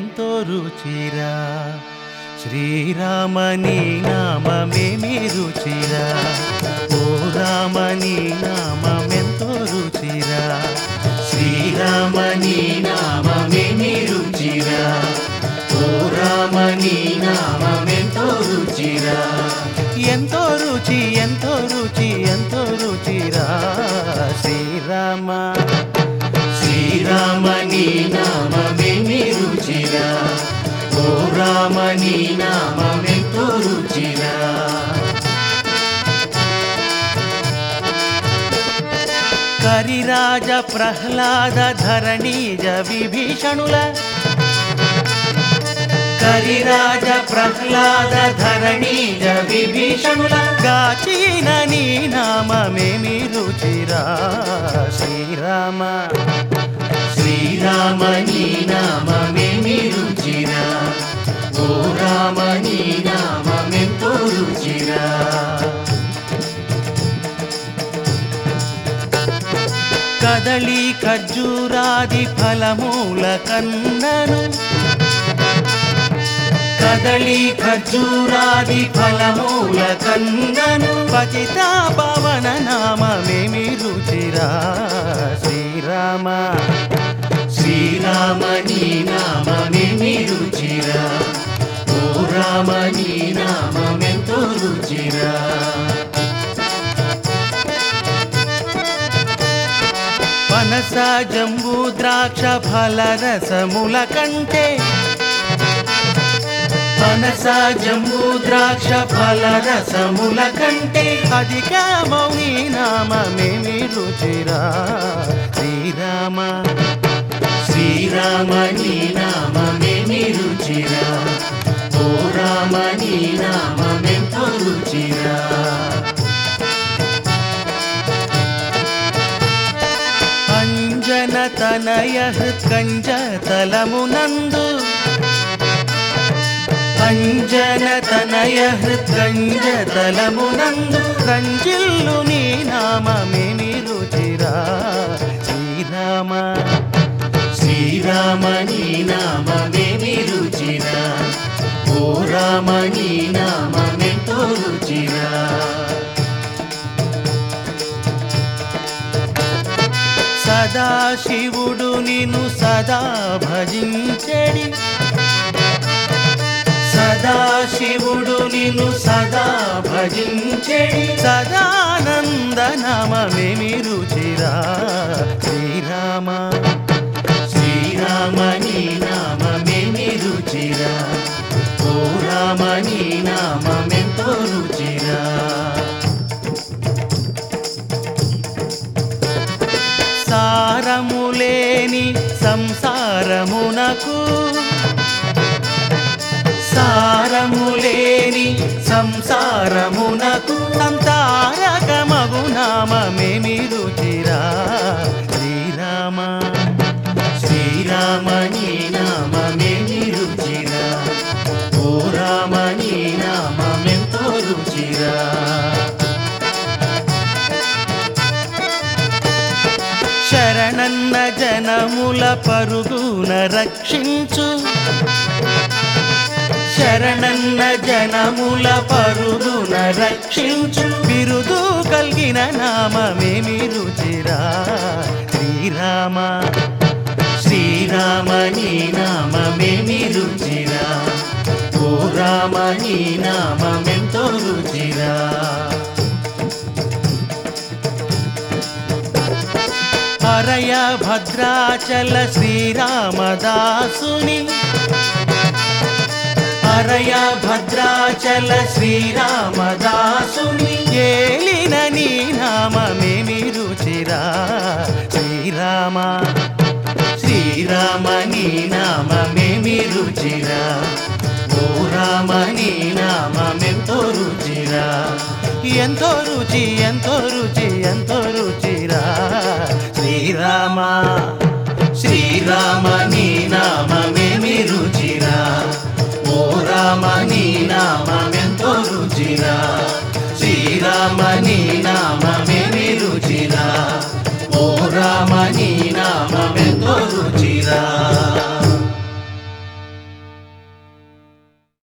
నామమెంతో రుచిరా శ్రీరామని నామమేమి రుచిరా ఓ రామని నామమెంతో రుచిరా శ్రీరామని నామమేమి రుచిరా ఓ రామని నామమెంతో రుచిరా ఎంతో రుచి ఎంతో రుచి ఎంతో రుచిరా శ్రీరామ శ్రీరామని నామమేమి రుచిరా ఓ రామని నామమెంతో రుచిరా కరిరాజ ప్రహ్లాద ధరణీజ విభీషణుల కరిరాజ ప్రహ్లాద ధరణీజ విభీషణుల గాచిన నీ నామమేమి రుచిరా శ్రీరామ శ్రీరామ నీ నామమేమి రుచిరా ఓ రామ నీ నామమెంతో రుచిరా కదళి ఖర్జూరాది ఫలమూల కన్నను కదళి ఖర్జూరాది ఫలమూల కన్నను పతిత పవన నామమేమి రుచిరా శ్రీరామ శ్రీరామ నీ నామమేమి రుచిరా ఓ రామ నీ నామమెంతో రుచిరా పనస జంబూ ద్రాక్ష ఫల రసముల కంటే పనస జంబూ ద్రాక్ష ఫల రసముల కంటే అధిక మౌని నామమేమి రుచిరా శ్రీరామ శ్రీరామ నీ నామమేమి రుచిరా ఓ రామ నీ నామమెంతో రుచిరా అంజన తనయ కంజ తలమునందు అంజన తనయ కంజ తలమునందు కంజిల్లు నీ నామమేమి రుచిరా శ్రీరామ శ్రీరామ నీ నామమేమి రుచిరా ఓ రామ నీ నామమెంతో రుచిరా సదాశివుడు నిన్ను సదా భజించెడి సదాశివుడు నిన్ను సదా భజించెడి సదానంద నామమేమి రుచిరా శ్రీరామ శ్రీరామ నీ నామమేమి రుచిరా ఓ రామ నీ నామమెంతో రుచిరా సారములేని సంసారమునకు సారములేని సంసారమునకు సంతారకమగు నామమేమి రుచిరా శ్రీరామ శ్రీరామ నీ నామమేమి రుచిరా ఓ రామ నీ నామమెంతో రుచిరా శరణన్న జనముల పరుగున రక్షించు శరణన్న జనముల పరుగున రక్షించు బిరుదు కలిగిన నామమేమి రుచిరా శ్రీరామ శ్రీరామ నీ నామమేమి రుచిరా ఓ రామ నీ నామమెంతో రుచిరా హరయ భద్రాచల శ్రీరామదాసుని హరయ భద్రాచల శ్రీరామదాసుని ఏలిన నీ నామమేమి రుచిరా శ్రీరామ శ్రీరామ నీ నామమేమి రుచిరా ఓ రామ నీ నామమెంతో రుచిరా ఎంతో రుచి ఎంతో రుచి ఎంతో రుచిరా శ్రీరామ శ్రీరామ నీ నామమేమి రుచిరా ఓ రామ నీ నామమెంతో రుచిరా శ్రీరామ నీ నామ